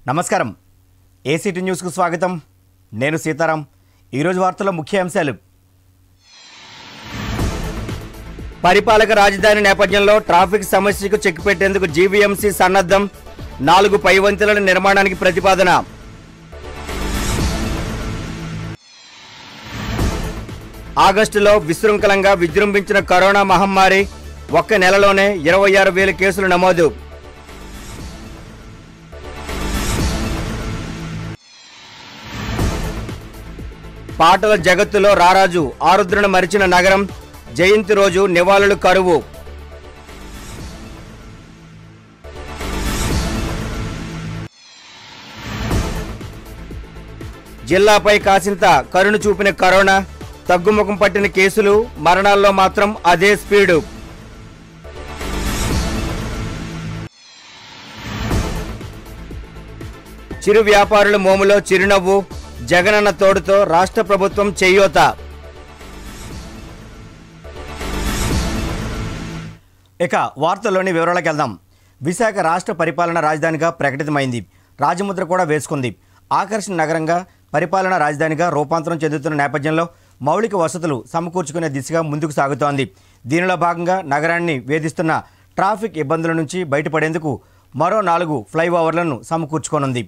నమస్కారం ఏసీటీ న్యూస్కు స్వాగతం నేను సీతారాం ఈరోజు వార్తల ముఖ్య అంశాలు పరిపాలక రాజధాని నేపథ్యంలో ట్రాఫిక్ సమస్యకు చెక్ పెట్టేందుకు జీవీఎంసీ సన్నద్ధం నాలుగు పై వంతెనల నిర్మాణానికి ప్రతిపాదన ఆగస్టులో విశృంఖలంగా విజృంభించిన కరోనా మహమ్మారి ఒక్క నెలలోనే ఇరవై ఆరు వేల కేసులు నమోదు పాటల జగత్తులో రారాజు ఆరుద్రను మరిచిన నగరం జయంతి రోజు నివాళులు కరువు జిల్లాపై కాసింత కరుణ చూపిన కరోనా తగ్గుముఖం పట్టిన కేసులు మరణాల్లో మాత్రం అదే స్పీడు చిరు వ్యాపారుల మోములో చిరునవ్వు జగనన్న తోడుతో రాష్ట్ర ప్రభుత్వం చేయూత ఇక వార్తల్లోని వివరాలకు వెళ్దాం విశాఖ రాష్ట్ర పరిపాలన రాజధానిగా ప్రకటితమైంది రాజముద్ర కూడా వేసుకుంది ఆకర్షణ నగరంగా పరిపాలనా రాజధానిగా రూపాంతరం చెందుతున్న నేపథ్యంలో మౌలిక వసతులు సమకూర్చుకునే దిశగా ముందుకు సాగుతోంది దీనిలో భాగంగా నగరాన్ని వేధిస్తున్న ట్రాఫిక్ ఇబ్బందుల నుంచి బయటపడేందుకు మరో నాలుగు ఫ్లైఓవర్లను సమకూర్చుకోనుంది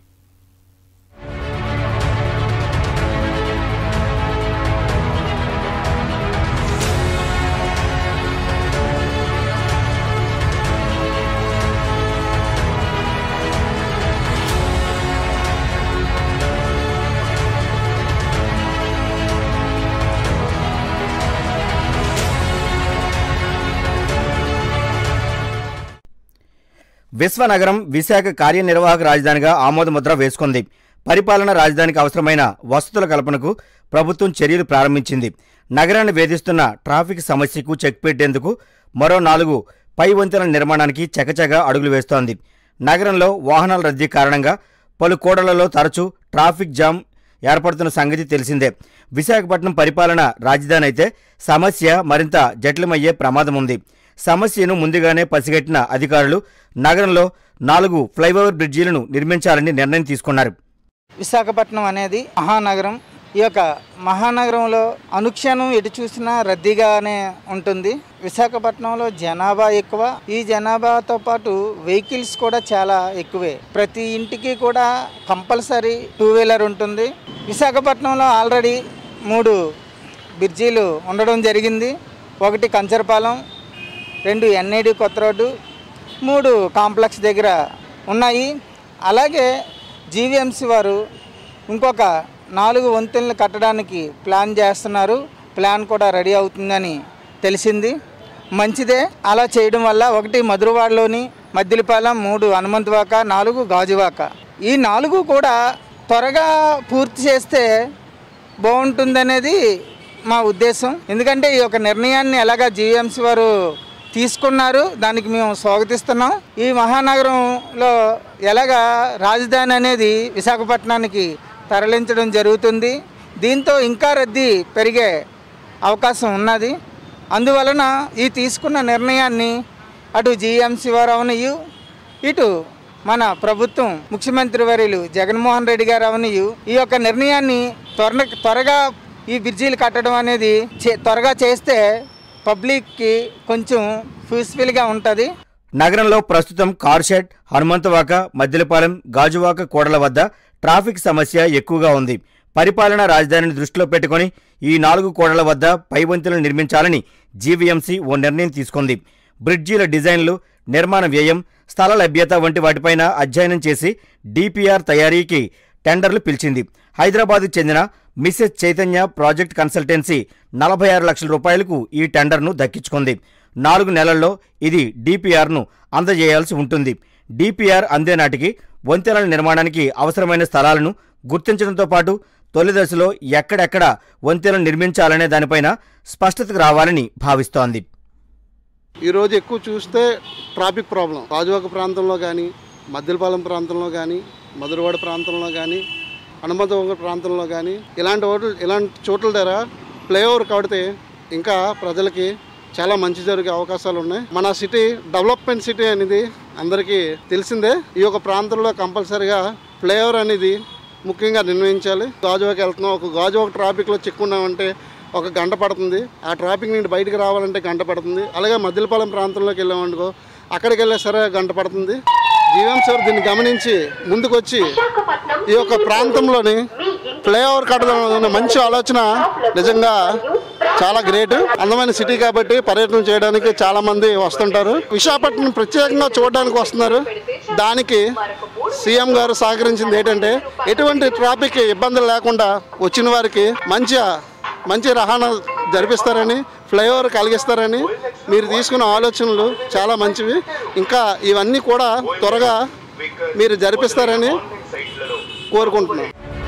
విశ్వనగరం విశాఖ కార్యనిర్వాహక రాజధానిగా ఆమోదముద్ర వేసుకుంది పరిపాలన రాజధానికి అవసరమైన వసతుల కల్పనకు ప్రభుత్వం చర్యలు ప్రారంభించింది నగరాన్ని వేధిస్తున్న ట్రాఫిక్ సమస్యకు చెక్ పెట్టేందుకు మరో నాలుగు పై వంతెనల నిర్మాణానికి చకచగా అడుగులు వేస్తోంది నగరంలో వాహనాల రద్దీ కారణంగా పలు కూడళ్లలో తరచూ ట్రాఫిక్ జామ్ ఏర్పడుతున్న సంగతి తెలిసిందే విశాఖపట్నం పరిపాలన రాజధాని అయితే సమస్య మరింత జటిలమయ్యే ప్రమాదం ఉంది సమస్యను ముందుగానే పసిగట్టిన అధికారులు నగరంలో నాలుగు ఫ్లైఓవర్ బ్రిడ్జీలను నిర్మించాలని నిర్ణయం తీసుకున్నారు విశాఖపట్నం అనేది మహానగరం ఈ యొక్క మహానగరంలో అనుక్షణం ఎటు చూసినా రద్దీగానే ఉంటుంది విశాఖపట్నంలో జనాభా ఎక్కువ ఈ జనాభాతో పాటు వెహికల్స్ కూడా చాలా ఎక్కువే ప్రతి ఇంటికి కూడా కంపల్సరీ టూ వీలర్ ఉంటుంది విశాఖపట్నంలో ఆల్రెడీ మూడు బ్రిడ్జీలు ఉండడం జరిగింది ఒకటి కంచరపాలెం రెండు ఎన్ఐడి కొత్త రోడ్డు మూడు కాంప్లెక్స్ దగ్గర ఉన్నాయి అలాగే జీవీఎంసీ వారు ఇంకొక నాలుగు వంతెనలు కట్టడానికి ప్లాన్ చేస్తున్నారు ప్లాన్ కూడా రెడీ అవుతుందని తెలిసింది మంచిదే అలా చేయడం వల్ల ఒకటి మధురవాడలోని మద్దిలిపాలెం మూడు హనుమంతవాక నాలుగు గాజువాక ఈ నాలుగు కూడా త్వరగా పూర్తి చేస్తే బాగుంటుందనేది మా ఉద్దేశం ఎందుకంటే ఈ యొక్క నిర్ణయాన్ని ఎలాగా జీఎంసీ వారు తీసుకున్నారు దానికి మేము స్వాగతిస్తున్నాం ఈ మహానగరంలో ఎలాగా రాజధాని అనేది విశాఖపట్నానికి తరలించడం జరుగుతుంది దీంతో ఇంకా రద్దీ పెరిగే అవకాశం ఉన్నది అందువలన ఈ తీసుకున్న నిర్ణయాన్ని అటు జీఎంసీ వారు అవనియు ఇటు మన ప్రభుత్వం ముఖ్యమంత్రి వర్యులు జగన్మోహన్ రెడ్డి గారు అవనియు ఈ యొక్క నిర్ణయాన్ని త్వర త్వరగా ఈ బ్రిడ్జీలు కట్టడం అనేది చే- త్వరగా చేస్తే పబ్లిక్కి కొంచెం యూస్ఫుల్గా ఉంటుంది నగరంలో ప్రస్తుతం కార్ షెడ్ హనుమంతవాక మద్దిలపాలెం గాజువాక కూడల వద్ద ట్రాఫిక్ సమస్య ఎక్కువగా ఉంది పరిపాలనా రాజధానిని దృష్టిలో పెట్టుకొని ఈ నాలుగు కూడల వద్ద పైవంతులను నిర్మించాలని జీవీఎంసీ ఓ నిర్ణయం తీసుకుంది బ్రిడ్జీల డిజైన్లు నిర్మాణ వ్యయం స్థల లభ్యత వంటి వాటిపైన అధ్యయనం చేసి డిపిఆర్ తయారీకి టెండర్లు పిలిచింది హైదరాబాద్కు చెందిన మిసెస్ చైతన్య ప్రాజెక్ట్ కన్సల్టెన్సీ నలభై ఆరు లక్షల రూపాయలకు ఈ టెండర్ను దక్కించుకుంది నాలుగు నెలల్లో ఇది డిపిఆర్ను అందజేయాల్సి ఉంటుంది డిపిఆర్ అందే నాటికి వంతెనల నిర్మాణానికి అవసరమైన స్థలాలను గుర్తించడంతో పాటు తొలి దశలో ఎక్కడెక్కడ వంతెనలు నిర్మించాలనే దానిపైన స్పష్టతకు రావాలని భావిస్తోంది ఈరోజు ఎక్కువ చూస్తే ట్రాఫిక్ ప్రాబ్లం రాజువాక ప్రాంతంలో కానీ మద్దిలపాలెం ప్రాంతంలో కానీ మధురవాడ ప్రాంతంలో కానీ హనుమంతవంగ ప్రాంతంలో కానీ ఇలాంటి ఓట్లు ఇలాంటి చోట్ల దగ్గర ఫ్లైఓవర్ కడితే ఇంకా ప్రజలకి చాలా మంచి జరిగే అవకాశాలు ఉన్నాయి మన సిటీ డెవలప్మెంట్ సిటీ అనేది అందరికీ తెలిసిందే ఈ యొక్క ప్రాంతంలో కంపల్సరిగా ఫ్లేవర్ అనేది ముఖ్యంగా నిర్ణయించాలి గాజువాకి వెళ్తున్నాం ఒక గాజువాక ట్రాఫిక్లో చిక్కున్నామంటే ఒక గంట పడుతుంది ఆ ట్రాఫిక్ నుండి బయటికి రావాలంటే గంట పడుతుంది అలాగే మద్దిలపాలెం ప్రాంతంలోకి వెళ్ళామనుకో అక్కడికి వెళ్ళే సరే గంట పడుతుంది జీవీఎంసీ వారు దీన్ని గమనించి ముందుకొచ్చి ఈ యొక్క ప్రాంతంలోని ఫ్లైఓవర్ కట్టడం అనే మంచి ఆలోచన నిజంగా చాలా గ్రేట్ అందమైన సిటీ కాబట్టి పర్యటన చేయడానికి చాలా మంది వస్తుంటారు విశాఖపట్నం ప్రత్యేకంగా చూడడానికి వస్తున్నారు దానికి సీఎం గారు సహకరించింది ఏంటంటే ఎటువంటి ట్రాఫిక్ ఇబ్బందులు లేకుండా వచ్చిన వారికి మంచి మంచి రవాణా జరిపిస్తారని ఫ్లైఓవర్ కలిగిస్తారని మీరు తీసుకున్న ఆలోచనలు చాలా మంచివి ఇంకా ఇవన్నీ కూడా త్వరగా మీరు జరిపిస్తారని కోరుకుంటున్నాం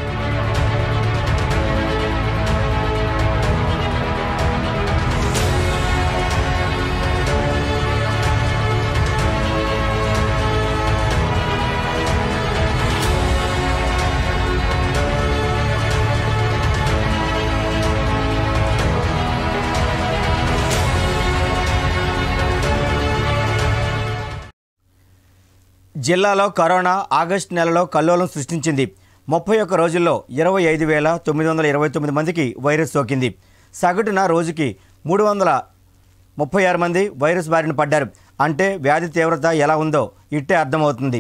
జిల్లాలో కరోనా ఆగస్టు నెలలో కల్లోలం సృష్టించింది ముప్పై ఒక్క రోజుల్లో ఇరవై ఐదు వేల తొమ్మిది వందల ఇరవై తొమ్మిది మందికి వైరస్ సోకింది సగటున రోజుకి మూడు వందల ముప్పై ఆరు మంది వైరస్ బారిన పడ్డారు అంటే వ్యాధి తీవ్రత ఎలా ఉందో ఇట్టే అర్థమవుతుంది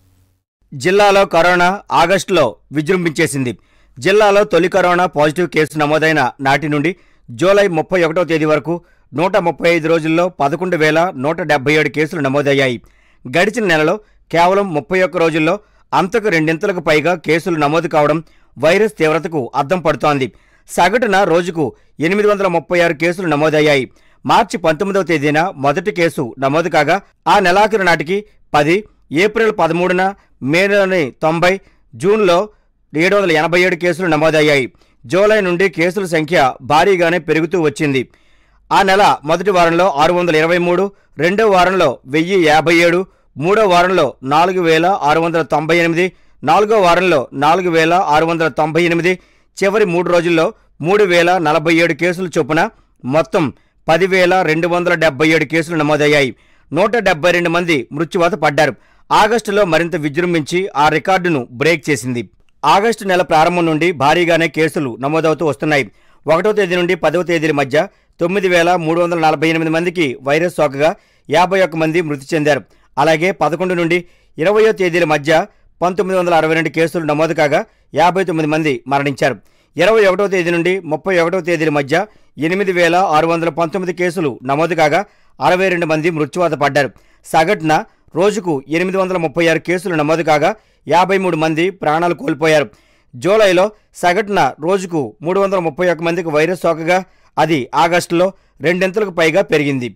జిల్లాలో కరోనా ఆగస్టులో విజృంభించేసింది జిల్లాలో తొలి కరోనా పాజిటివ్ కేసు నమోదైన నాటి నుండి జూలై ముప్పై ఒకటో తేదీ వరకు నూట ముప్పై ఐదు రోజుల్లో పదకొండు వేల నూట డెబ్బై ఏడు కేసులు నమోదయ్యాయి గడిచిన నెలలో కేవలం ముప్పై ఒక్క రోజుల్లో అంతకు రెండింతలకు పైగా కేసులు నమోదు కావడం వైరస్ తీవ్రతకు అద్దం పడుతోంది సగటున రోజుకు ఎనిమిది వందల ముప్పై ఆరు కేసులు నమోదయ్యాయి మార్చి పంతొమ్మిదవ తేదీన మొదటి కేసు నమోదు కాగా ఆ నెలాఖరు నాటికి పది ఏప్రిల్ పదమూడున మేలోని తొంభై జూన్లో ఏడు వందల ఎనభై ఏడు కేసులు నమోదయ్యాయి జూలై నుండి కేసుల సంఖ్య భారీగానే పెరుగుతూ వచ్చింది ఆ నెల మొదటి వారంలో ఆరు వందల ఇరవై మూడు రెండో వారంలో వెయ్యి యాభై ఏడు మూడో వారంలో నాలుగు వేల ఆరు వందల తొంభై ఎనిమిది నాలుగో వారంలో నాలుగు వేల ఆరు వందల తొంభై ఎనిమిది చివరి మూడు రోజుల్లో మూడు వేల నలభై ఏడు కేసులు చొప్పున మొత్తం పదివేల రెండు వందల డెబ్బై ఏడు కేసులు నమోదయ్యాయి నూట డెబ్బై రెండు మంది మృత్యువాత పడ్డారు ఆగస్టులో మరింత విజృంభించి ఆ రికార్డును బ్రేక్ చేసింది ఆగస్టు నెల ప్రారంభం నుండి భారీగానే కేసులు నమోదవుతూ వస్తున్నాయి ఒకటో తేదీ నుండి పదవ తేదీల మధ్య తొమ్మిది వేల మూడు వందల నలభై ఎనిమిది మందికి వైరస్ సోకగా యాభై ఒక్క మంది మృతి చెందారు అలాగే పదకొండు నుండి ఇరవయో తేదీల మధ్య పంతొమ్మిది వందల అరవై రెండు కేసులు నమోదు కాగా యాభై తొమ్మిది మంది మరణించారు ఇరవై ఒకటో తేదీ నుండి ముప్పై ఒకటో తేదీల మధ్య ఎనిమిది వేల ఆరు వందల పంతొమ్మిది కేసులు నమోదు కాగా అరవై రెండు మంది మృత్యువాత పడ్డారు సగటున రోజుకు ఎనిమిది వందల ముప్పై ఆరు కేసులు నమోదు కాగా యాభై మూడు మంది ప్రాణాలు కోల్పోయారు జూలైలో సగటున రోజుకు మూడు వందల ముప్పై ఒక్క మందికి వైరస్ సోకగా అది ఆగస్టులో రెండింతలకు పైగా పెరిగింది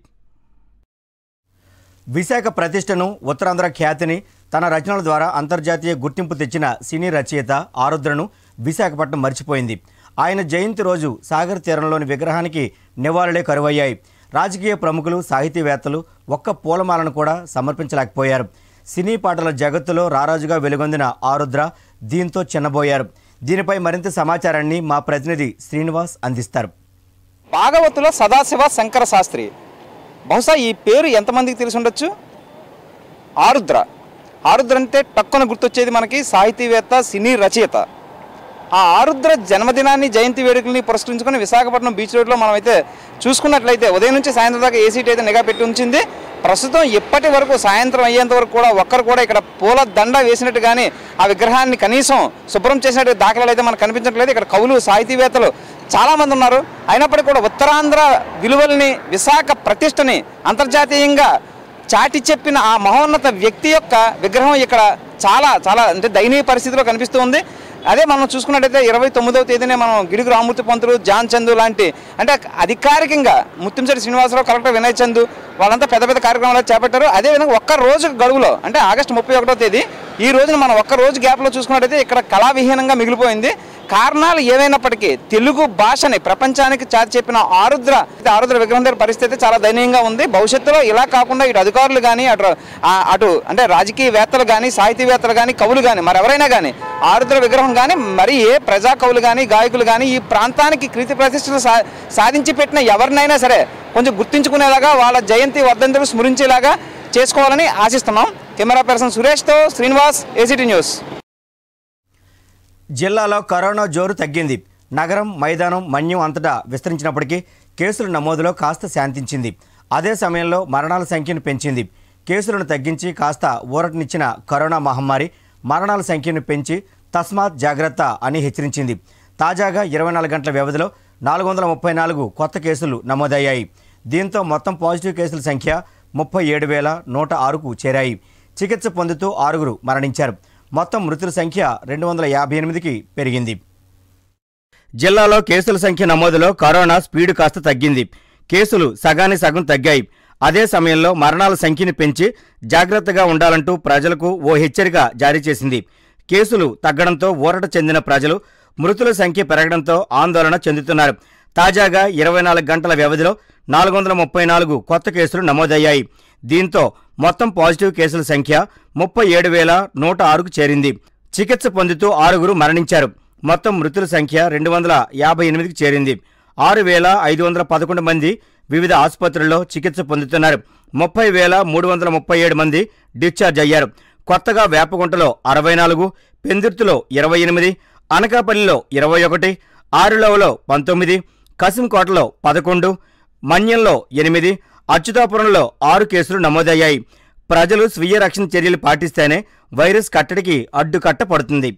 విశాఖ ప్రతిష్టను ఉత్తరాంధ్ర ఖ్యాతిని తన రచనల ద్వారా అంతర్జాతీయ గుర్తింపు తెచ్చిన సినీ రచయిత ఆరుద్రను విశాఖపట్నం మర్చిపోయింది ఆయన జయంతి రోజు సాగర్ తీరంలోని విగ్రహానికి నివాళులే కరువయ్యాయి రాజకీయ ప్రముఖులు సాహితీవేత్తలు ఒక్క పూలమాలను కూడా సమర్పించలేకపోయారు సినీ పాటల జగత్తులో రారాజుగా వెలుగొందిన ఆరుద్ర దీంతో చిన్నబోయారు దీనిపై మరింత సమాచారాన్ని మా ప్రతినిధి శ్రీనివాస్ అందిస్తారు భాగవతుల సదాశివ శంకర శాస్త్రి బహుశా ఈ పేరు ఎంతమందికి తెలిసి ఉండొచ్చు ఆరుద్ర ఆరుద్ర అంటే టక్కున గుర్తొచ్చేది మనకి సాహితీవేత్త సినీ రచయిత ఆ ఆరుద్ర జన్మదినాన్ని జయంతి వేడుకల్ని పురస్కరించుకొని విశాఖపట్నం బీచ్ రోడ్లో మనం అయితే చూసుకున్నట్లయితే ఉదయం నుంచి సాయంత్రం దాకా ఏ సీట్ అయితే నిఘా పెట్టి ఉంచింది ప్రస్తుతం ఇప్పటి వరకు సాయంత్రం అయ్యేంత వరకు కూడా ఒక్కరు కూడా ఇక్కడ పూల దండ వేసినట్టు కానీ ఆ విగ్రహాన్ని కనీసం శుభ్రం చేసినట్టు దాఖలాలు అయితే మనకు కనిపించట్లేదు ఇక్కడ కవులు సాహితీవేత్తలు చాలా మంది ఉన్నారు అయినప్పటికీ కూడా ఉత్తరాంధ్ర విలువల్ని విశాఖ ప్రతిష్టని అంతర్జాతీయంగా చాటి చెప్పిన ఆ మహోన్నత వ్యక్తి యొక్క విగ్రహం ఇక్కడ చాలా చాలా అంటే దయనీయ పరిస్థితిలో కనిపిస్తూ ఉంది అదే మనం చూసుకున్నట్టయితే ఇరవై తొమ్మిదవ తేదీనే మనం గిడుగు రామూర్తి పంతులు జాన్ చందు లాంటి అంటే అధికారికంగా ముత్తంశెట్టి శ్రీనివాసరావు కలెక్టర్ వినయ్ చందు వాళ్ళంతా పెద్ద పెద్ద కార్యక్రమాలు చేపట్టారు అదేవిధంగా ఒక్క రోజు గడువులో అంటే ఆగస్టు ముప్పై ఒకటో తేదీ ఈ రోజున మనం ఒక్క రోజు గ్యాప్లో చూసుకున్నట్టయితే ఇక్కడ కళావిహీనంగా మిగిలిపోయింది కారణాలు ఏవైనప్పటికీ తెలుగు భాషని ప్రపంచానికి చాటి చెప్పిన ఆరుద్ర ఆరుద్ర విగ్రహం దగ్గర పరిస్థితి అయితే చాలా దయనీయంగా ఉంది భవిష్యత్తులో ఇలా కాకుండా ఇటు అధికారులు కానీ అటు ఆ, అటు అంటే రాజకీయవేత్తలు కానీ సాహితీవేత్తలు కానీ కవులు కానీ మరి ఎవరైనా కానీ ఆరుద్ర విగ్రహం కానీ మరి ఏ ప్రజా కవులు కానీ గాయకులు కానీ ఈ ప్రాంతానికి కీర్తి ప్రతిష్టలు సా సాధించి పెట్టిన ఎవరినైనా సరే కొంచెం గుర్తించుకునేలాగా వాళ్ళ జయంతి వర్ధంతులు స్మరించేలాగా చేసుకోవాలని ఆశిస్తున్నాం కెమెరా పర్సన్ సురేష్తో శ్రీనివాస్ ఏసీటీ న్యూస్ జిల్లాలో కరోనా జోరు తగ్గింది నగరం మైదానం మన్యం అంతటా విస్తరించినప్పటికీ కేసుల నమోదులో కాస్త శాంతించింది అదే సమయంలో మరణాల సంఖ్యను పెంచింది కేసులను తగ్గించి కాస్త ఊరటనిచ్చిన కరోనా మహమ్మారి మరణాల సంఖ్యను పెంచి తస్మాత్ జాగ్రత్త అని హెచ్చరించింది తాజాగా ఇరవై నాలుగు గంటల వ్యవధిలో నాలుగు వందల ముప్పై నాలుగు కొత్త కేసులు నమోదయ్యాయి దీంతో మొత్తం పాజిటివ్ కేసుల సంఖ్య ముప్పై ఏడు వేల నూట ఆరుకు చేరాయి చికిత్స పొందుతూ ఆరుగురు మరణించారు మొత్తం మృతుల సంఖ్య రెండు వందల యాభై ఎనిమిదికి పెరిగింది జిల్లాలో కేసుల సంఖ్య నమోదులో కరోనా స్పీడ్ కాస్త తగ్గింది కేసులు సగానికి సగం తగ్గాయి అదే సమయంలో మరణాల సంఖ్యను పెంచి జాగ్రత్తగా ఉండాలంటూ ప్రజలకు ఓ హెచ్చరిక జారీ చేసింది కేసులు తగ్గడంతో ఊరట చెందిన ప్రజలు మృతుల సంఖ్య పెరగడంతో ఆందోళన చెందుతున్నారు తాజాగా ఇరవై నాలుగు గంటల వ్యవధిలో నాలుగు వందల ముప్పై నాలుగు కొత్త కేసులు నమోదయ్యాయి దీంతో మొత్తం పాజిటివ్ కేసుల సంఖ్య ముప్పై ఏడు వేల నూట ఆరుకు చేరింది చికిత్స పొందుతూ ఆరుగురు మరణించారు మొత్తం మృతుల సంఖ్య రెండు వందల యాభై ఎనిమిదికి చేరింది ఆరు వేల ఐదు వందల పదకొండు మంది వివిధ ఆసుపత్రుల్లో చికిత్స పొందుతున్నారు ముప్పై వేల మూడు వందల ముప్పై ఏడు మంది డిశ్చార్జ్ అయ్యారు కొత్తగా వేపగుంటలో అరవై నాలుగు పెందుర్తిలో ఇరవై ఎనిమిది అనకాపల్లిలో ఇరవై ఒకటి ఆరులవలో పంతొమ్మిది కసింకోటలో పదకొండు మన్యంలో ఎనిమిది అచ్యుతాపురంలో ఆరు కేసులు నమోదయ్యాయి ప్రజలు స్వీయ రక్షణ చర్యలు పాటిస్తేనే వైరస్ కట్టడికి అడ్డుకట్ట పడుతుంది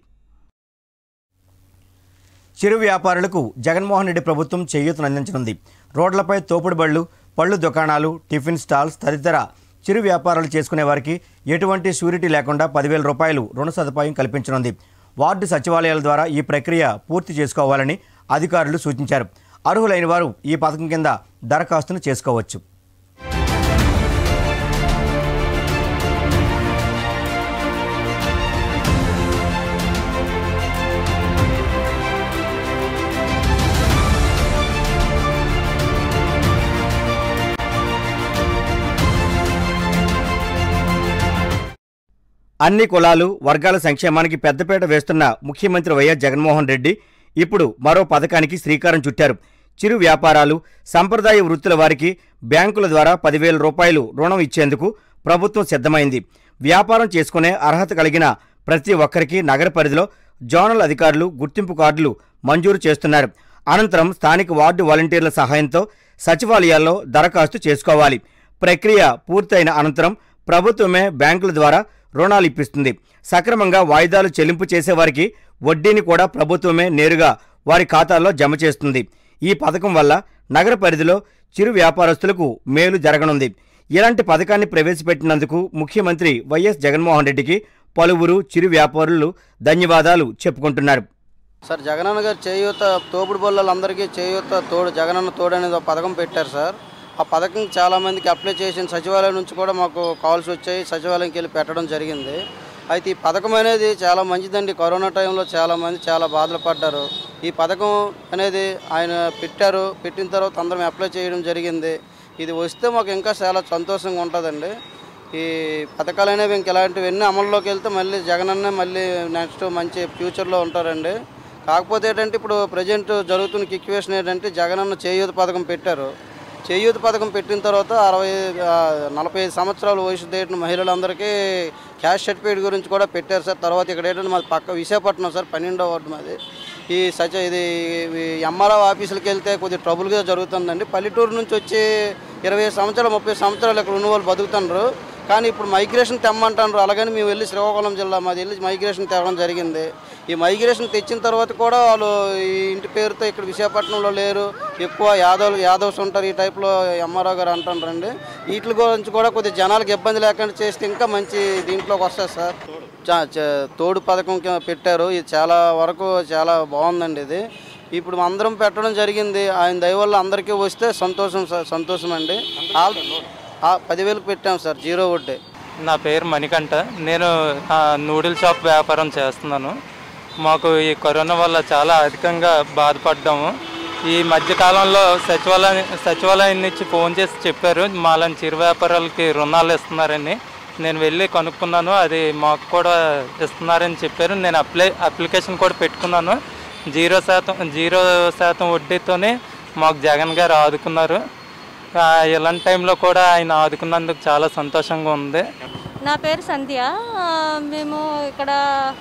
చిరు వ్యాపారులకు జగన్మోహన్ రెడ్డి ప్రభుత్వం చేయూతనందించనుంది రోడ్లపై తోపుడు బళ్ళు పళ్ళు దుకాణాలు టిఫిన్ స్టాల్స్ తదితర చిరు వ్యాపారాలు చేసుకునే వారికి ఎటువంటి షూరిటీ లేకుండా పదివేల రూపాయలు రుణ సదుపాయం కల్పించనుంది వార్డు సచివాలయాల ద్వారా ఈ ప్రక్రియ పూర్తి చేసుకోవాలని అధికారులు సూచించారు అర్హులైన వారు ఈ పథకం కింద దరఖాస్తును చేసుకోవచ్చు అన్ని కులాలు వర్గాల సంక్షేమానికి పెద్దపీట వేస్తున్న ముఖ్యమంత్రి వైఎస్ జగన్మోహన్ రెడ్డి ఇప్పుడు మరో పథకానికి శ్రీకారం చుట్టారు చిరు వ్యాపారాలు సంప్రదాయ వృత్తుల వారికి బ్యాంకుల ద్వారా పదివేల రూపాయలు రుణం ఇచ్చేందుకు ప్రభుత్వం సిద్ధమైంది వ్యాపారం చేసుకునే అర్హత కలిగిన ప్రతి ఒక్కరికి నగర పరిధిలో జోనల్ అధికారులు గుర్తింపు కార్డులు మంజూరు చేస్తున్నారు అనంతరం స్థానిక వార్డు వాలంటీర్ల సహాయంతో సచివాలయాల్లో దరఖాస్తు చేసుకోవాలి ప్రక్రియ పూర్తయిన అనంతరం ప్రభుత్వమే బ్యాంకుల ద్వారా రుణాలు ఇప్పిస్తుంది సక్రమంగా వాయిదాలు చెల్లింపు చేసేవారికి వడ్డీని కూడా ప్రభుత్వమే నేరుగా వారి ఖాతాల్లో జమ చేస్తుంది ఈ పథకం వల్ల నగర పరిధిలో చిరు వ్యాపారస్తులకు మేలు జరగనుంది ఇలాంటి పథకాన్ని ప్రవేశపెట్టినందుకు ముఖ్యమంత్రి వైఎస్ జగన్మోహన్ రెడ్డికి పలువురు చిరు వ్యాపారులు ధన్యవాదాలు చెప్పుకుంటున్నారు సార్ జగనన్న గారు చేయూత తోపుడు బొల్లలందరికీ చేయూత తోడు జగనన్న తోడు అనేది ఒక పథకం పెట్టారు సార్ ఆ పథకం చాలామందికి అప్లై చేసిన సచివాలయం నుంచి కూడా మాకు కాల్స్ వచ్చాయి సచివాలయంకి వెళ్ళి పెట్టడం జరిగింది అయితే ఈ పథకం అనేది చాలా మంచిదండి కరోనా టైంలో చాలామంది చాలా బాధలు పడ్డారు ఈ పథకం అనేది ఆయన పెట్టారు పెట్టిన తర్వాత అందరం అప్లై చేయడం జరిగింది ఇది వస్తే మాకు ఇంకా చాలా సంతోషంగా ఉంటుందండి ఈ పథకాలు అనేవి ఇంక ఇలాంటివన్నీ అమల్లోకి వెళ్తే మళ్ళీ జగనన్న మళ్ళీ నెక్స్ట్ మంచి ఫ్యూచర్లో ఉంటారండి కాకపోతే ఏంటంటే ఇప్పుడు ప్రజెంట్ జరుగుతున్న సిచ్యువేషన్ ఏంటంటే జగనన్న చేయూత పథకం పెట్టారు చేయూత పథకం పెట్టిన తర్వాత అరవై ఆ, నలభై ఐదు సంవత్సరాల వయసు దాటిన మహిళలందరికీ క్యాష్ సర్టిఫికేట్ గురించి కూడా పెట్టారు సార్ తర్వాత ఇక్కడ ఏంటంటే మాది పక్క విశాఖపట్నం సార్ పన్నెండో వార్డు మాది ఈ సచ ఇది ఎంఆర్ఓ ఆఫీసులకు వెళ్తే కొద్దిగా ట్రబుల్గా జరుగుతుందండి పల్లెటూరు నుంచి వచ్చి ఇరవై సంవత్సరాలు ముప్పై సంవత్సరాలు ఇక్కడ ఉన్న వాళ్ళు బతుకుతున్నారు కానీ ఇప్పుడు మైగ్రేషన్ తెమ్మంటారు అలాగని మేము వెళ్ళి శ్రీకాకుళం జిల్లా మాది వెళ్ళి మైగ్రేషన్ తేవడం జరిగింది ఈ మైగ్రేషన్ తెచ్చిన తర్వాత కూడా వాళ్ళు ఈ ఇంటి పేరుతో ఇక్కడ విశాఖపట్నంలో లేరు ఎక్కువ యాదవ్ యాదవ్స్ ఉంటారు ఈ టైప్లో ఎంఆర్ఓ గారు అంటారండి వీటి గురించి కూడా కొద్దిగా జనాలకు ఇబ్బంది లేకుండా చేస్తే ఇంకా మంచి దీంట్లోకి వస్తుంది సార్ చా- చ- తోడు పథకం కింద పెట్టారు ఇది చాలా వరకు చాలా బాగుందండి ఇది ఇప్పుడు అందరం పెట్టడం జరిగింది ఆయన దయ వల్ల అందరికీ వస్తే సంతోషం సార్ సంతోషం అండి ఆల్ ఆ, పదివేలకు పెట్టాం సార్ జీరో వడ్డీ నా పేరు మణికంఠ నేను ఆ, నూడిల్ షాప్ వ్యాపారం చేస్తున్నాను మాకు ఈ కరోనా వల్ల చాలా అధికంగా బాధపడ్డాము ఈ మధ్యకాలంలో సచివాలయం సచివాలయం నుంచి ఫోన్ చేసి చెప్పారు మాలాంటి చిరు వ్యాపారాలకి రుణాలు ఇస్తున్నారని నేను వెళ్ళి కనుక్కున్నాను అది మాకు కూడా ఇస్తున్నారని చెప్పారు నేను అప్లై అప్లికేషన్ కూడా పెట్టుకున్నాను జీరో శాతం జీరో శాతం వడ్డీతోనే మాకు జగన్ గారు ఆదుకున్నారు ఆ, ఇలాంటి టైంలో కూడా ఆయన ఆదుకున్నందుకు చాలా సంతోషంగా ఉంది నా పేరు సంధ్య ఆ, మేము ఇక్కడ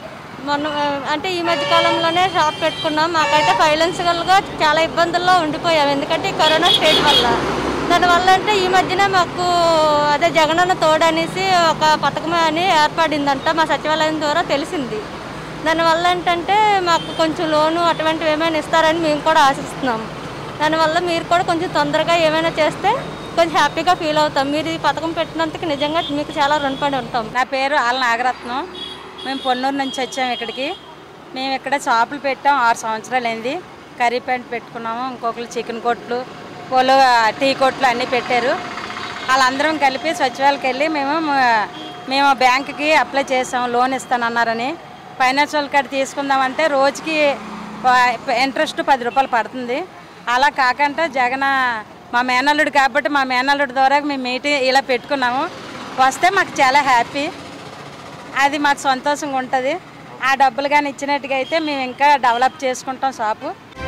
మొన్న ఆ, అంటే ఈ మధ్య కాలంలోనే షాప్ పెట్టుకున్నాం మాకైతే ఫైనాన్షియల్గా చాలా ఇబ్బందుల్లో ఉండిపోయాం ఎందుకంటే ఈ కరోనా స్టేట్ వల్ల దానివల్ల అంటే ఈ మధ్యనే మాకు అదే జగనన్న తోడు అనేసి ఒక పథకం అని ఏర్పడిందంట మా సచివాలయం ద్వారా తెలిసింది దానివల్ల ఏంటంటే మాకు కొంచెం లోను అటువంటివి ఏమైనా ఇస్తారని మేము కూడా ఆశిస్తున్నాం దానివల్ల మీరు కూడా కొంచెం తొందరగా ఏమైనా చేస్తే కొంచెం హ్యాపీగా ఫీల్ అవుతాం మీరు ఈ పథకం పెట్టినందుకు నిజంగా మీకు చాలా రుణపడి ఉంటాం నా పేరు ఆల్ నాగరత్నం మేము పొన్నూరు నుంచి వచ్చాము ఇక్కడికి మేము ఇక్కడ షాపులు పెట్టాం ఆరు సంవత్సరాలు అయింది కర్రీ ప్యాంట్ పెట్టుకున్నాము ఇంకొకరు చికెన్ కొట్లు పోలు టీ కొట్లు అన్నీ పెట్టారు వాళ్ళందరం కలిపి సచివాలయకి వెళ్ళి మేము మ- మేము బ్యాంకుకి అప్లై చేసాం లోన్ ఇస్తానన్నారని ఫైనాన్షియల్ కార్డు తీసుకుందామంటే రోజుకి ఇంట్రెస్ట్ పది రూపాయలు పడుతుంది అలా కాకుండా జగన్ మా మేనల్లుడు కాబట్టి మా మేనల్లుడు ద్వారా మేము మీటింగ్ ఇలా పెట్టుకున్నాము వస్తే మాకు చాలా హ్యాపీ అది మాకు సంతోషంగా ఉంటుంది ఆ డబ్బులు కానీ ఇచ్చినట్టుగా అయితే మేము ఇంకా డెవలప్ చేసుకుంటాం షాపు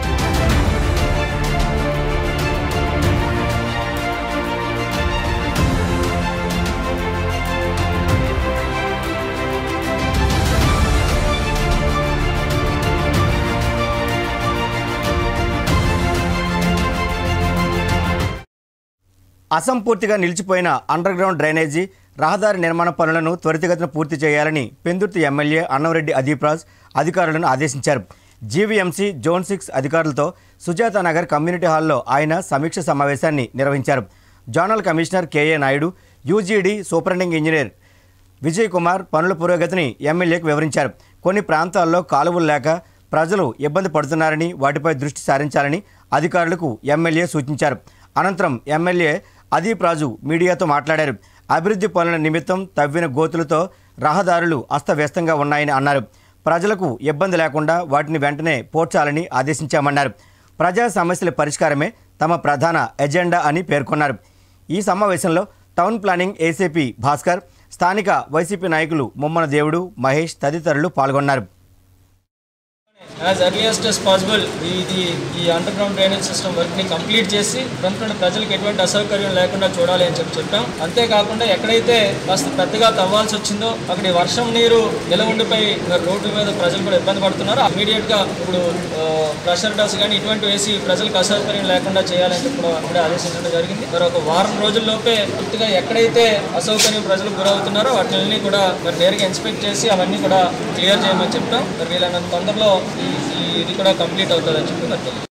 అసంపూర్తిగా నిలిచిపోయిన అండర్ గ్రౌండ్ డ్రైనేజీ రహదారి నిర్మాణ పనులను త్వరితగతిన పూర్తి చేయాలని పెందుర్తి ఎమ్మెల్యే అన్నంరెడ్డి అదీప్ రాజ్ అధికారులను ఆదేశించారు జీవీఎంసీ జోన్ సిక్స్ అధికారులతో సుజాత నగర్ కమ్యూనిటీ హాల్లో ఆయన సమీక్ష సమావేశాన్ని నిర్వహించారు zonal commissioner KA Naidu UGD superintending engineer Vijay Kumar పనుల పురోగతిని ఎమ్మెల్యేకు వివరించారు కొన్ని ప్రాంతాల్లో కాలువలు లేక ప్రజలు ఇబ్బంది పడుతున్నారని వాటిపై దృష్టి సారించాలని అధికారులకు ఎమ్మెల్యే సూచించారు అనంతరం ఎమ్మెల్యే అదీప్ రాజు మీడియాతో మాట్లాడారు అభివృద్ధి పనుల నిమిత్తం తవ్విన గోతులతో రహదారులు అస్తవ్యస్తంగా ఉన్నాయని అన్నారు ప్రజలకు ఇబ్బంది లేకుండా వాటిని వెంటనే పోడ్చాలని ఆదేశించామన్నారు ప్రజా సమస్యల పరిష్కారమే తమ ప్రధాన ఎజెండా అని పేర్కొన్నారు ఈ సమావేశంలో టౌన్ ప్లానింగ్ ఏసీపీ భాస్కర్ స్థానిక వైసీపీ నాయకులు ముమ్మన దేవుడు మహేష్ తదితరులు పాల్గొన్నారు యాజ్ ఎర్లియస్ట్ as పాసిబుల్ ఇది ఈ అండర్ గ్రౌండ్ డ్రైనేజ్ సిస్టమ్ వర్క్ని కంప్లీట్ చేసి ఫ్రంట్ ప్రజలకు ఎటువంటి అసౌకర్యం లేకుండా చూడాలి అని చెప్పి చెప్పాం అంతేకాకుండా ఎక్కడైతే కాస్త పెద్దగా తవ్వాల్సి వచ్చిందో అక్కడ ఈ వర్షం నీరు నిలవుండిపోయి రోడ్డు మీద ప్రజలు కూడా ఇబ్బంది పడుతున్నారు ఇమీడియట్ గా ఇప్పుడు ప్రెషర్ డస్ కానీ ఇటువంటి వేసి ప్రజలకు అసౌకర్యం లేకుండా చేయాలని చెప్పి కూడా అప్పుడే ఆదేశించడం జరిగింది మరి ఒక వారం రోజుల్లోపే పూర్తిగా ఎక్కడైతే అసౌకర్యం ప్రజలకు గురవుతున్నారో వాటిని కూడా మరి నేరుగా ఇన్స్పెక్ట్ చేసి అవన్నీ కూడా క్లియర్ చేయమని చెప్తాం మరి వీళ్ళైనంత తొందరలో ఈ ఈ ఇది కూడా కంప్లీట్ అవుతుందని చెప్పి నాకు తెలియదు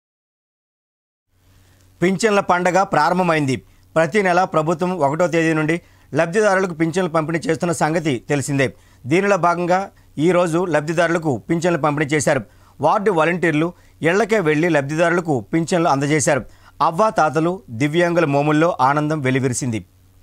పింఛన్ల పండగ ప్రారంభమైంది ప్రతి నెల ప్రభుత్వం ఒకటో తేదీ నుండి లబ్ధిదారులకు పింఛన్లు పంపిణీ చేస్తున్న సంగతి తెలిసిందే దీనిలో భాగంగా ఈ రోజు లబ్ధిదారులకు పింఛన్లు పంపిణీ చేశారు వార్డు వాలంటీర్లు ఇళ్లకే వెళ్లి లబ్ధిదారులకు పింఛన్లు అందజేశారు అవ్వా తాతలు దివ్యాంగుల మోముల్లో ఆనందం వెలివిరిసింది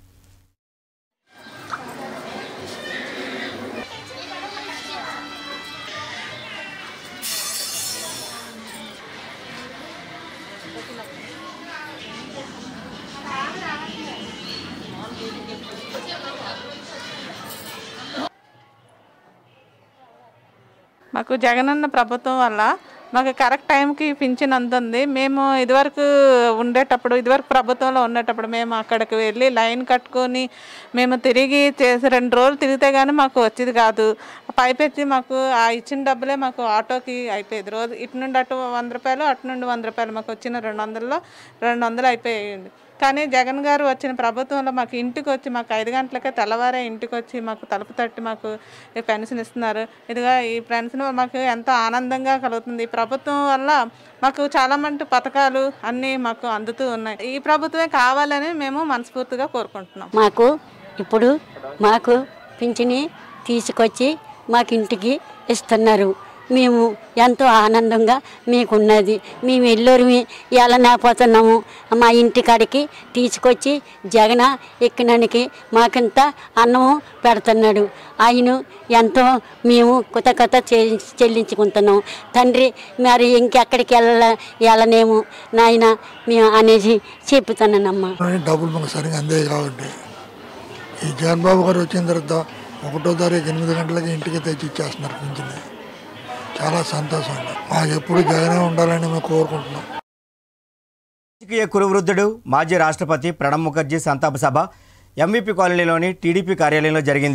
మాకు జగనన్న ప్రభుత్వం వల్ల మాకు కరెక్ట్ టైంకి పింఛన్ అందుంది మేము ఇదివరకు ఉండేటప్పుడు ఇదివరకు ప్రభుత్వంలో ఉండేటప్పుడు మేము అక్కడికి వెళ్ళి లైన్ కట్టుకొని మేము తిరిగి చేసి రెండు రోజులు తిరిగితే కానీ మాకు వచ్చేది కాదు పైపెచ్చి మాకు ఆ ఇచ్చిన డబ్బులే మాకు ఆటోకి అయిపోయేది రోజు ఇటు నుండి అటు వంద రూపాయలు అటు నుండి వంద రూపాయలు మాకు వచ్చిన రెండు వందల్లో రెండు వందలు అయిపోయింది కానీ జగన్ గారు వచ్చిన ప్రభుత్వంలో మాకు ఇంటికి వచ్చి మాకు ఐదు గంటలకే తెల్లవారే ఇంటికి వచ్చి మాకు తలుపు తట్టి మాకు ఈ పెన్షన్ ఇస్తున్నారు ఇదిగా ఈ పెన్షన్ మాకు ఎంతో ఆనందంగా కలుగుతుంది ఈ ప్రభుత్వం వల్ల మాకు చాలా మంది పథకాలు అన్నీ మాకు అందుతూ ఉన్నాయి ఈ ప్రభుత్వమే కావాలని మేము మనస్ఫూర్తిగా కోరుకుంటున్నాం మాకు ఇప్పుడు మాకు పింఛని తీసుకొచ్చి మాకు ఇంటికి ఇస్తున్నారు మేము ఎంతో ఆనందంగా మీకున్నది మేము ఎల్లూరిమి వెళ్ళలేకపోతున్నాము మా ఇంటి కాడికి తీసుకొచ్చి జగన ఎక్కినానికి మాకింత అన్నము పెడుతున్నాడు ఆయన ఎంతో మేము కృతజ్ఞత చెల్లి- చెల్లించుకుంటున్నాం తండ్రి మరి ఇంకెక్కడికి వెళ్ళ వెళ్ళనేము నాయన మేము అనేసి చెప్తున్నానమ్మా డబ్బులు మనకు సరిగా అందే కాబట్టి ఈ జగన్ బాబు గారు వచ్చిన తర్వాత ఒకటో తారీఖు ఎనిమిది గంటలకి ఇంటికి తెచ్చి ఇచ్చేస్తున్నారు పింఛన్ చాలా సంతోషంగా మాకు ఎప్పుడు జగనే ఉండాలని మేము కోరుకుంటున్నాం రాజకీయ కురువృద్ధుడు మాజీ రాష్ట్రపతి ప్రణబ్ ముఖర్జీ సంతాప సభ ఎంవీపీ కాలనీలోని టీడీపీ కార్యాలయంలో జరిగింది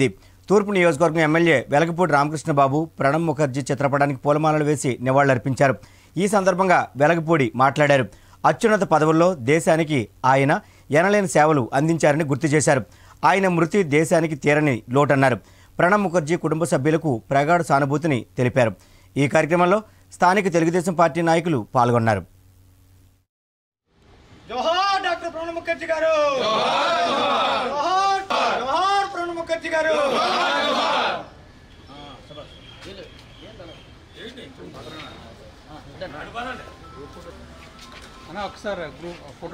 తూర్పు నియోజకవర్గం ఎమ్మెల్యే వెలగపూడి రామకృష్ణబాబు ప్రణబ్ ముఖర్జీ చిత్రపటానికి పూలమాలలు వేసి నివాళులర్పించారు ఈ సందర్భంగా వెలగపూడి మాట్లాడారు అత్యున్నత పదవుల్లో దేశానికి ఆయన ఎనలేని సేవలు అందించారని గుర్తు చేశారు ఆయన మృతి దేశానికి తీరని లోటన్నారు ప్రణబ్ ముఖర్జీ కుటుంబ సభ్యులకు ప్రగాఢ సానుభూతిని తెలిపారు ఈ కార్యక్రమంలో స్థానిక తెలుగుదేశం పార్టీ నాయకులు పాల్గొన్నారు జోహార్ డాక్టర్ ప్రణబ్ ముఖర్జీ గారు జోహార్ జోహార్ ప్రణబ్ ముఖర్జీ గారు ఒకసారి ఫోటో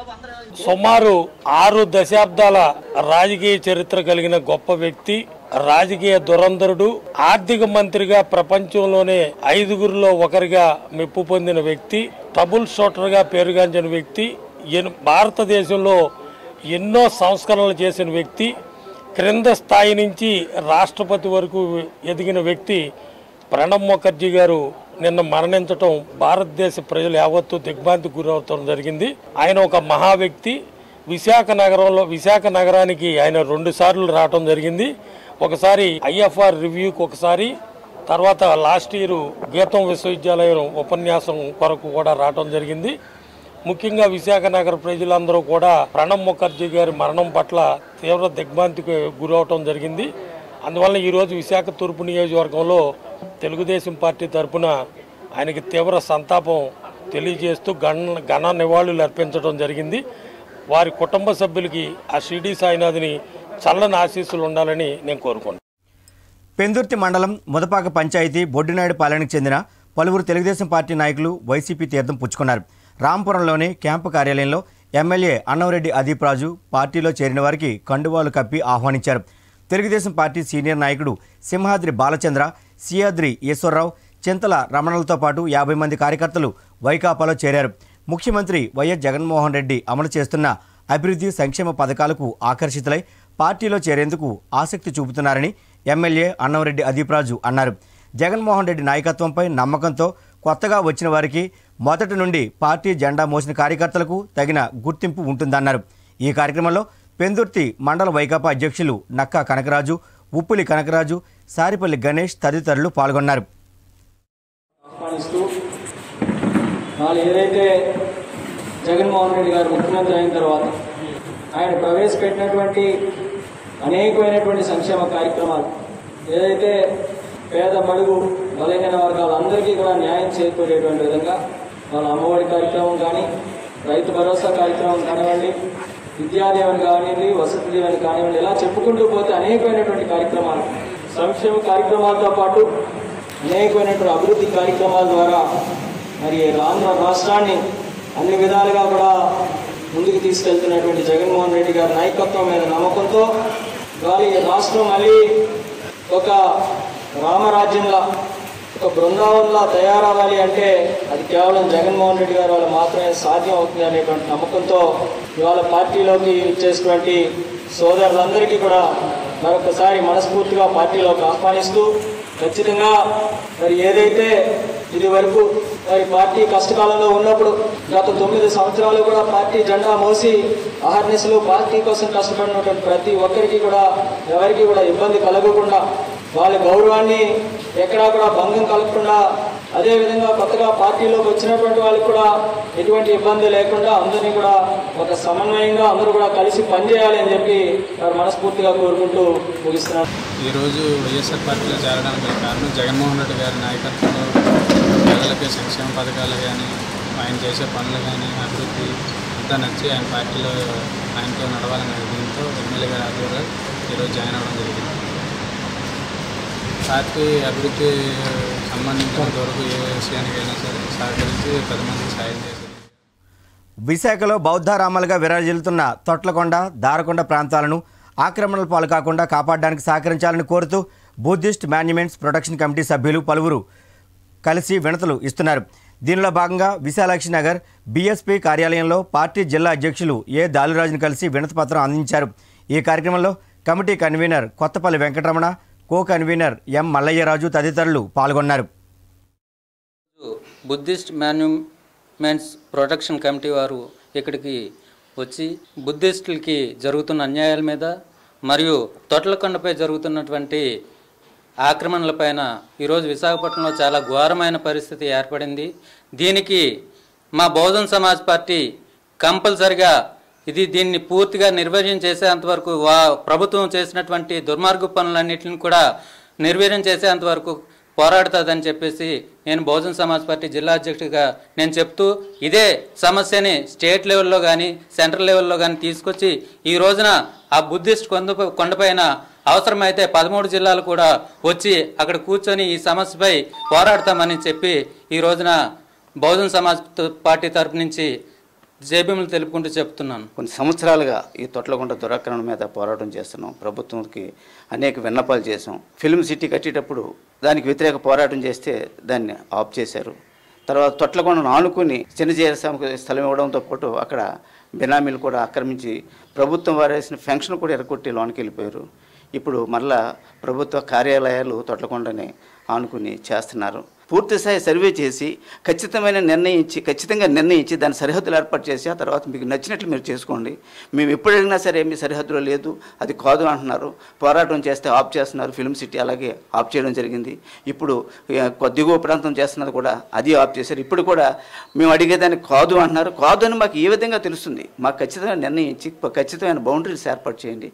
సుమారు ఆరు దశాబ్దాల రాజకీయ చరిత్ర కలిగిన గొప్ప వ్యక్తి రాజకీయ దురంధరుడు ఆర్థిక మంత్రిగా ప్రపంచంలోనే ఐదుగురిలో ఒకరిగా మెప్పు పొందిన వ్యక్తి ట్రబుల్ షూటర్ గా పేరుగాంచిన వ్యక్తి ఎన్- భారతదేశంలో ఎన్నో సంస్కరణలు చేసిన వ్యక్తి క్రింద స్థాయి నుంచి రాష్ట్రపతి వరకు ఎదిగిన వ్యక్తి ప్రణబ్ ముఖర్జీ గారు నిన్న మరణించటం భారతదేశ ప్రజలు యావత్తు దిగ్భ్రాంతి గురవటం జరిగింది ఆయన ఒక మహా వ్యక్తి విశాఖ నగరంలో విశాఖ నగరానికి ఆయన రెండు సార్లు రావటం జరిగింది ఒకసారి ఐఎఫ్ఆర్ రివ్యూకి ఒకసారి తర్వాత లాస్ట్ ఇయర్ గీతం విశ్వవిద్యాలయం ఉపన్యాసం కొరకు కూడా రావటం జరిగింది ముఖ్యంగా విశాఖ నగర ప్రజలందరూ కూడా ప్రణబ్ ముఖర్జీ గారి మరణం పట్ల తీవ్ర దిగ్భ్రాంతికి గురవటం జరిగింది అందువల్ల ఈరోజు విశాఖ తూర్పు నియోజకవర్గంలో తెలుగుదేశం పార్టీ తరపున ఆయనకి తీవ్ర సంతాపం తెలియజేస్తూ గణ ఘన నివాళులు అర్పించడం జరిగింది వారి కుటుంబ సభ్యులకి ఆ షిరిడి సాయినాథ్ని చల్లని ఆశీస్సులు ఉండాలని నేను కోరుకుంటున్నాను పెందుర్తి మండలం ముదపాక పంచాయతీ బొడ్డినాయుడు పాలెనికి చెందిన పలువురు తెలుగుదేశం పార్టీ నాయకులు వైసీపీ తీర్థం పుచ్చుకున్నారు రాంపురంలోని క్యాంపు కార్యాలయంలో ఎమ్మెల్యే అన్నవరెడ్డి అదీప్ రాజు పార్టీలో చేరిన వారికి కండువాలు కప్పి ఆహ్వానించారు తెలుగుదేశం పార్టీ సీనియర్ నాయకుడు సింహాద్రి బాలచంద్ర సియాద్రి ఈశ్వరరావు చింతల రమణలతో పాటు యాభై మంది కార్యకర్తలు వైకాపాలో చేరారు ముఖ్యమంత్రి వైఎస్ జగన్మోహన్ రెడ్డి అమలు చేస్తున్న అభివృద్ధి సంక్షేమ పథకాలకు ఆకర్షితులై పార్టీలో చేరేందుకు ఆసక్తి చూపుతున్నారని ఎమ్మెల్యే అన్నవరెడ్డి అదీప్రాజు అన్నారు జగన్మోహన్ రెడ్డి నాయకత్వంపై నమ్మకంతో కొత్తగా వచ్చిన వారికి మొదటి నుండి పార్టీ జెండా మోసిన కార్యకర్తలకు తగిన గుర్తింపు ఉంటుందన్నారు ఈ కార్యక్రమంలో పెందుర్తి మండల వైకాపా అధ్యక్షులు నక్కా కనకరాజు ఉప్పులి కనకరాజు సారిపల్లి గణేష్ తదితరులు పాల్గొన్నారు ఆహ్వానిస్తూ వాళ్ళు ఏదైతే జగన్మోహన్ రెడ్డి గారు ముఖ్యమంత్రి అయిన తర్వాత ఆయన ప్రవేశపెట్టినటువంటి అనేకమైనటువంటి సంక్షేమ కార్యక్రమాలు ఏదైతే పేద బడుగు బలహీన వర్గాలందరికీ కూడా న్యాయం చేకూరేటువంటి విధంగా వాళ్ళ అమ్మఒడి కార్యక్రమం కానీ రైతు భరోసా కార్యక్రమం కానివ్వండి విద్యాదీవెన కానివ్వండి వసతి దీవెన కానివ్వండి ఇలా చెప్పుకుంటూ పోతే అనేకమైనటువంటి కార్యక్రమాలు సంక్షేమ కార్యక్రమాలతో పాటు అనేకమైనటువంటి అభివృద్ధి కార్యక్రమాల ద్వారా మరి ఆంధ్ర రాష్ట్రాన్ని అన్ని విధాలుగా కూడా ముందుకు తీసుకెళ్తున్నటువంటి జగన్మోహన్ రెడ్డి గారి నాయకత్వం మీద నమ్మకంతో ఇవాళ ఈ రాష్ట్రం మళ్ళీ ఒక రామరాజ్యంలా ఒక బృందావనంలా తయారవ్వాలి అంటే అది కేవలం జగన్మోహన్ రెడ్డి గారి వల్ల మాత్రమే సాధ్యం అవుతుంది అనేటువంటి నమ్మకంతో ఇవాళ పార్టీలోకి ఇచ్చేటువంటి సోదరులందరికీ కూడా మరొకసారి మనస్ఫూర్తిగా పార్టీలోకి ఆహ్వానిస్తూ ఖచ్చితంగా మరి ఏదైతే ఇది వరకు మరి పార్టీ కష్టకాలంలో ఉన్నప్పుడు గత తొమ్మిది సంవత్సరాలు కూడా పార్టీ జెండా మోసి అహర్నిశలు పార్టీ కోసం కష్టపడినటువంటి ప్రతి ఒక్కరికి కూడా ఎవరికి కూడా ఇబ్బంది కలగకుండా వాళ్ళ గౌరవాన్ని ఎక్కడా కూడా భంగం కలగకుండా అదేవిధంగా కొత్తగా పార్టీలోకి వచ్చినటువంటి వాళ్ళకి కూడా ఎటువంటి ఇబ్బంది లేకుండా అందరినీ కూడా ఒక సమన్వయంగా అందరూ కూడా కలిసి పనిచేయాలి అని చెప్పి వారు మనస్ఫూర్తిగా కోరుకుంటూ ముగిస్తున్నారు ఈరోజు వైఎస్ఆర్ పార్టీలో చేరడానికి గల కారణం జగన్మోహన్ రెడ్డి గారి నాయకత్వంలో ప్రజలకి సంక్షేమ పథకాలు కానీ ఆయన చేసే పనులు కానీ అభివృద్ధి అంతా నచ్చి ఆయన పార్టీలో ఆయనతో నడవాలనే దీంతో ఎమ్మెల్యే గారి ఆధ్వర్యంలో ఈరోజు జాయిన్ అవ్వడం జరిగింది పార్టీ అభివృద్ధి సంబంధించినంత వరకు ఏ విషయానికైనా సరే సహకరించి పది మందికి సాయం చేశారు విశాఖలో బౌద్ధారామాలుగా విరాజిల్లుతున్న తొట్లకొండ దారకొండ ప్రాంతాలను ఆక్రమణల పాలు కాకుండా కాపాడడానికి సహకరించాలని కోరుతూ బుద్ధిస్ట్ మాన్యుమెంట్స్ ప్రొటెక్షన్ కమిటీ సభ్యులు పలువురు కలిసి వినతులు ఇస్తున్నారు దీనిలో భాగంగా విశాలాక్షి నగర్ బీఎస్పీ కార్యాలయంలో పార్టీ జిల్లా అధ్యక్షులు ఏ దాలిరాజును కలిసి వినతి పత్రం అందించారు ఈ కార్యక్రమంలో committee convener Kothapalli Venkataramana co convener M Mallayyaraju తదితరులు పాల్గొన్నారు బుద్ధిస్ట్ మాన్యుమెంట్స్ ప్రొటెక్షన్ కమిటీ వారు ఇక్కడికి వచ్చి బుద్ధిస్టులకి జరుగుతున్న అన్యాయాల మీద మరియు తొట్లకొండపై జరుగుతున్నటువంటి ఆక్రమణలపైన ఈరోజు విశాఖపట్నంలో చాలా ఘోరమైన పరిస్థితి ఏర్పడింది దీనికి మా బహుజన్ సమాజ్ పార్టీ కంపల్సరిగా ఇది దీన్ని పూర్తిగా నిర్వీర్యం చేసేంత వరకు వా ప్రభుత్వం చేసినటువంటి దుర్మార్గ పనులన్నింటిని కూడా నిర్వీర్యం చేసేంత వరకు పోరాడుతుందని చెప్పేసి నేను బహుజన్ సమాజ్ పార్టీ జిల్లా అధ్యక్షుడిగా నేను చెప్తూ ఇదే సమస్యని స్టేట్ లెవెల్లో కానీ సెంట్రల్ లెవెల్లో కానీ తీసుకొచ్చి ఈ రోజున ఆ బుద్ధిస్ట్ కొండ కొండపైన అవసరమైతే పదమూడు జిల్లాలు కూడా వచ్చి అక్కడ కూర్చొని ఈ సమస్యపై పోరాడతామని చెప్పి ఈ రోజున బహుజన్ సమాజ్ పార్టీ తరపు నుంచి జేబీములు తెలుపుకుంటూ చెప్తున్నాను కొన్ని సంవత్సరాలుగా ఈ తొట్లగుంట దురాక్రమణ మీద పోరాటం చేస్తున్నాం ప్రభుత్వంకి అనేక విన్నపాలు చేసాం ఫిల్మ్ సిటీ కట్టేటప్పుడు దానికి వ్యతిరేక పోరాటం చేస్తే దాన్ని ఆఫ్ చేశారు తర్వాత తొట్లకొండను ఆనుకుని చిన్న జీరస్వామికి స్థలం ఇవ్వడంతో పాటు అక్కడ బినామీలు కూడా ఆక్రమించి ప్రభుత్వం వారేసిన ఫెన్షన్ కూడా ఎరగొట్టి లోనికి వెళ్ళిపోయారు ఇప్పుడు మరలా ప్రభుత్వ కార్యాలయాలు తొట్లకొండని ఆనుకుని చేస్తున్నారు పూర్తిస్థాయి సర్వే చేసి ఖచ్చితమైన నిర్ణయించి ఖచ్చితంగా నిర్ణయించి దాని సరిహద్దులు ఏర్పాటు చేసి ఆ తర్వాత మీకు నచ్చినట్లు మీరు చేసుకోండి మేము ఎప్పుడు అడిగినా సరే మీ సరిహద్దులో లేదు అది కాదు అంటున్నారు పోరాటం చేస్తే ఆఫ్ చేస్తున్నారు ఫిల్మ్ సిటీ అలాగే ఆఫ్ చేయడం జరిగింది ఇప్పుడు ఆ, దిగువ ప్రాంతం చేస్తున్నది కూడా అది ఆఫ్ చేశారు ఇప్పుడు కూడా మేము అడిగేదాన్ని కాదు అంటున్నారు కాదు అని మాకు ఏ విధంగా తెలుస్తుంది మాకు ఖచ్చితమైన నిర్ణయించి ఖచ్చితమైన బౌండరీస్ ఏర్పాటు చేయండి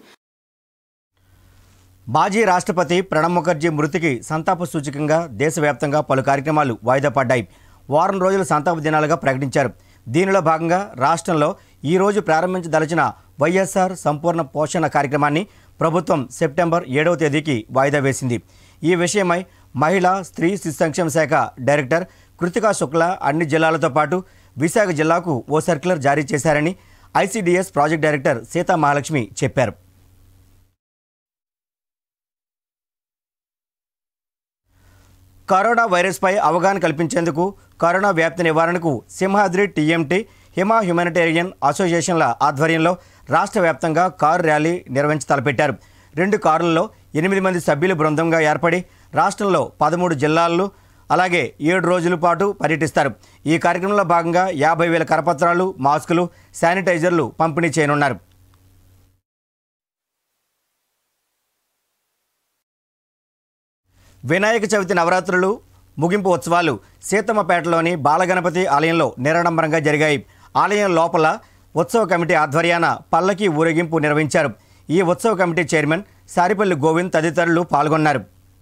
మాజీ రాష్ట్రపతి ప్రణబ్ ముఖర్జీ మృతికి సంతాప సూచకంగా దేశవ్యాప్తంగా పలు కార్యక్రమాలు వాయిదా పడ్డాయి వారం రోజుల సంతాప దినాలుగా ప్రకటించారు దీనిలో భాగంగా రాష్ట్రంలో ఈ రోజు ప్రారంభించదలిచిన వైఎస్ఆర్ సంపూర్ణ పోషణ కార్యక్రమాన్ని ప్రభుత్వం సెప్టెంబర్ ఏడవ తేదీకి వాయిదా వేసింది ఈ విషయమై మహిళా స్త్రీ శిశు సంక్షేమ శాఖ డైరెక్టర్ కృతికా శుక్లా అన్ని జిల్లాలతో పాటు విశాఖ జిల్లాకు ఓ సర్క్యులర్ జారీ చేశారని ICDS project director Seetha Mahalakshmi చెప్పారు కరోనా వైరస్పై అవగాహన కల్పించేందుకు కరోనా వ్యాప్తి నివారణకు సింహాద్రి టీఎంటీ హిమా హ్యుమానిటేరియన్ అసోసియేషన్ల ఆధ్వర్యంలో రాష్ట్ర వ్యాప్తంగా కారు ర్యాలీ నిర్వహించి తలపెట్టారు రెండు కారులలో ఎనిమిది మంది సభ్యుల బృందంగా ఏర్పడి రాష్ట్రంలో పదమూడు జిల్లాల్లో అలాగే ఏడు రోజుల పాటు పర్యటిస్తారు ఈ కార్యక్రమంలో భాగంగా యాభై వేల కరపత్రాలు మాస్కులు శానిటైజర్లు పంపిణీ చేయనున్నారు వినాయక చవితి నవరాత్రులు ముగింపు ఉత్సవాలు సీతమ్మపేటలోని బాలగణపతి ఆలయంలో నిరాడంబరంగా జరిగాయి ఆలయం లోపల ఉత్సవ కమిటీ ఆధ్వర్యాన పల్లకి ఊరేగింపు నిర్వహించారు ఈ ఉత్సవ కమిటీ చైర్మన్ సారిపల్లి గోవింద్ తదితరులు పాల్గొన్నారు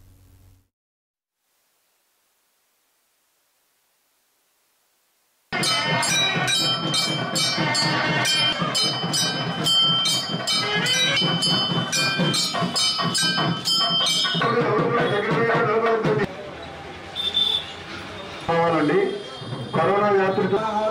కావాలండి కరోనా వ్యాప్తి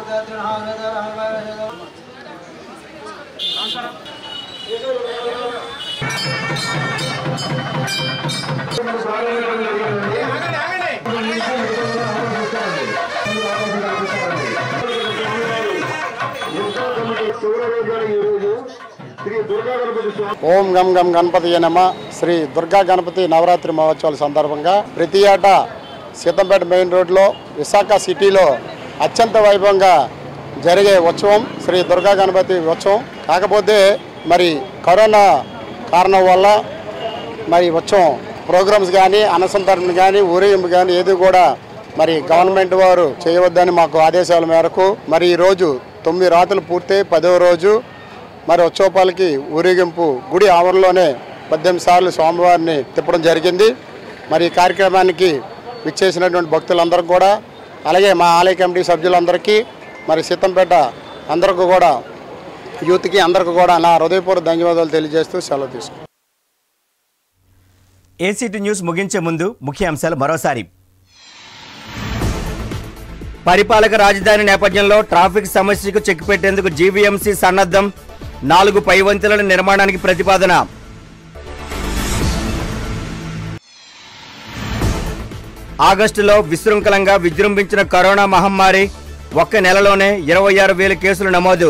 ఓం గం గం గణపతి నమ శ్రీ దుర్గా గణపతి నవరాత్రి మహోత్సవాల సందర్భంగా ప్రతి ఏటా సీతంపేట మెయిన్ రోడ్లో విశాఖ సిటీలో అత్యంత వైభవంగా జరిగే ఉత్సవం శ్రీ దుర్గా గణపతి ఉత్సవం కాకపోతే మరి కరోనా కారణం వల్ల మరి ఉత్సవం ప్రోగ్రామ్స్ కానీ అనుసంధానం కానీ ఊరేగింపు కానీ ఏది కూడా మరి గవర్నమెంట్ వారు చేయవద్దని మాకు ఆదేశాల మేరకు మరి ఈరోజు తొమ్మిది రాత్రులు పూర్తయి పదవ రోజు మరి ఉత్సవాలకి ఊరేగింపు గుడి ఆవరణలోనే పద్దెనిమిది సార్లు స్వామివారిని తిప్పడం జరిగింది మరి ఈ కార్యక్రమానికి విచ్చేసినటువంటి భక్తులందరికీ కూడా అలాగే మా ఆలయ కమిటీ సభ్యులందరికీ మరి సీతంపేట అందరికీ కూడా యూత్కి అందరికీ కూడా నా హృదయపూర్వక ధన్యవాదాలు తెలియజేస్తూ సెలవు తీసుకుంటాను ఏసీటీ న్యూస్ ముగించే ముందు ముఖ్య అంశాలు మరోసారి పరిపాలక రాజధాని నేపథ్యంలో ట్రాఫిక్ సమస్యకు చెక్ పెట్టేందుకు జీవీఎంసీ సన్నద్ధం నాలుగు పైవంతుల నిర్మాణానికి ప్రతిపాదన ఆగస్టులో విశృంఖలంగా విజృంభించిన కరోనా మహమ్మారి ఒక్క నెలలోనే ఇరవై ఆరు వేల కేసులు నమోదు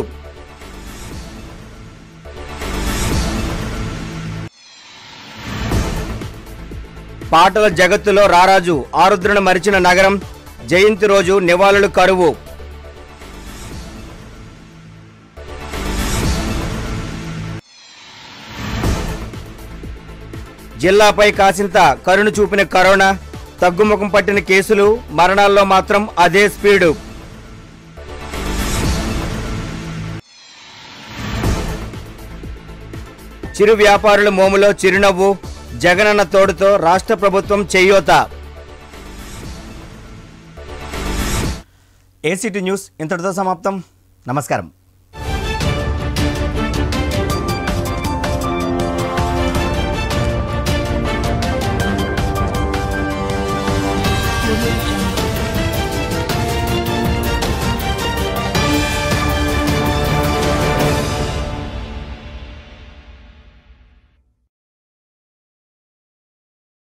పాటల జగత్తులో రారాజు ఆరుద్రను మరిచిన నగరం జయంతి రోజు నివాళులు కరువు జిల్లాపై కాసింత కరుణ చూపిన కరోనా తగ్గుముఖం పట్టిన కేసులు మరణాల్లో మాత్రం అదే స్పీడు చిరు వ్యాపారుల మోములో చిరునవ్వు జగనన్న తోడుతో రాష్ట్ర ప్రభుత్వం చేయూత ఏసీటీ న్యూస్ ఇంతటితో సమాప్తం నమస్కారం